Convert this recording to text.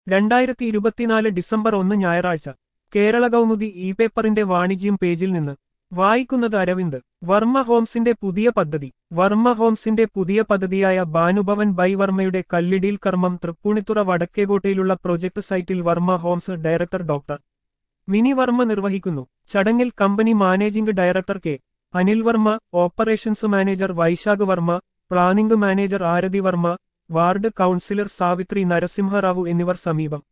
രണ്ടായിരത്തി ഇരുപത്തിനാല് ഡിസംബർ ഒന്ന് ഞായറാഴ്ച കേരള കൗമുദി ഇ പേപ്പറിന്റെ വാണിജ്യം പേജിൽ നിന്ന് വായിക്കുന്നത് അരവിന്ദ് വർമ്മ ഹോംസിന്റെ പുതിയ പദ്ധതി വർമ്മ ഹോംസിന്റെ പുതിയ പദ്ധതിയായ ഭാനുഭവൻ ബൈ വർമ്മയുടെ കല്ലിടിയിൽ കർമ്മം തൃപ്പൂണിത്തുറ വടക്കേകോട്ടയിലുള്ള പ്രൊജക്ട് സൈറ്റിൽ Varma homes director doctor Mini Varma നിർവഹിക്കുന്നു ചടങ്ങിൽ company managing director K Anil Varma operations manager Vaishakh Varma planning manager Aarathi Varma ward councillor Savithri Narasimharao എന്നിവർ സമീപം